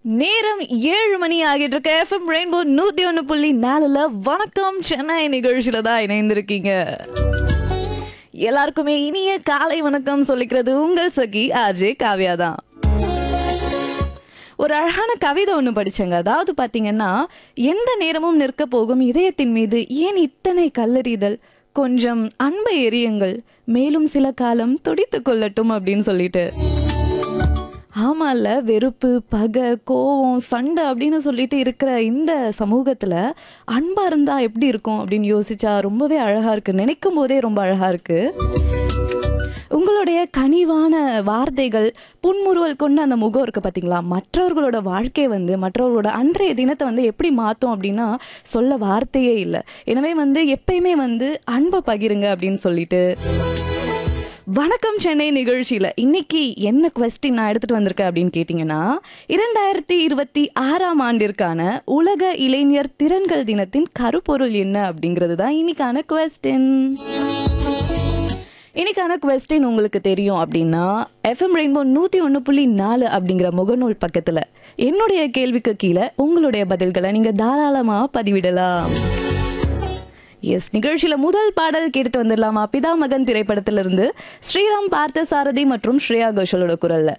நேரம் ஏழு மணி ஆகிட்டு இருக்க எஃப்எம் ரெயின்போ நூத்தி ஒன்று புள்ளி நாலுல வணக்கம் சென்னை நிகழ்ச்சியில தான் இணைந்திருக்கீங்க எல்லாருக்குமே இனிய காலை வணக்கம் சொல்லிக்கிறது உங்கள் சகி ஆர்ஜே காவ்யா தான் ஒரு அழகான கவிதை ஒன்று படிச்சேங்க அதாவது பார்த்தீங்கன்னா எந்த நேரமும் நிற்க போகும் இதயத்தின் மீது ஏன் இத்தனை கல்லறிதல் கொஞ்சம் அன்பை எரியுங்கள் மேலும் சில காலம் துடித்து கொள்ளட்டும் அப்படின்னு சொல்லிட்டு ஆமால்ல வெறுப்பு பகை கோவம் சண்டை அப்படின்னு சொல்லிட்டு இருக்கிற இந்த சமூகத்துல அன்பா இருந்தா எப்படி இருக்கும் அப்படின்னு யோசிச்சா ரொம்பவே அழகா இருக்கு நினைக்கும் போதே ரொம்ப அழகா இருக்கு உங்களுடைய கனிவான வார்த்தைகள் புன்முறுவல் கொண்ட அந்த முகம் இருக்கு பாத்தீங்களா மற்றவர்களோட வாழ்க்கை வந்து மற்றவர்களோட அன்றைய தினத்தை வந்து எப்படி மாற்றும் அப்படின்னா சொல்ல வார்த்தையே இல்லை எனவே வந்து எப்பயுமே வந்து அன்பை பகிருங்க அப்படின்னு சொல்லிட்டு வணக்கம் சென்னை நிகழ்ச்சியில இன்னைக்கு என்ன கொஸ்டின் நான் எடுத்துட்டு வந்திருக்கேன் அப்படின்னு கேட்டிங்கன்னா இரண்டாயிரத்தி இருபத்தி ஆறாம் ஆண்டிற்கான உலக இளைஞர் திறன்கள் தினத்தின் கருப்பொருள் என்ன அப்படிங்கிறது தான் இன்னைக்கான கொஸ்டின் இன்னைக்கான கொஸ்டின் உங்களுக்கு தெரியும் அப்படின்னா எஃப்எம் ரெயின்போ நூற்றி ஒன்று புள்ளி நாலு அப்படிங்கிற முகநூல் பக்கத்தில் என்னுடைய கேள்விக்கு கீழே உங்களுடைய பதில்களை நீங்கள் தாராளமாக பதிவிடலாம் எஸ் நிகழ்ச்சியில முதல் பாடல் கேட்டுட்டு வந்துடலாமா பிதா மகன் திரைப்படத்திலிருந்து ஸ்ரீராம் பார்த்த சாரதி மற்றும் ஸ்ரேயா கோஷலோட குரல்ல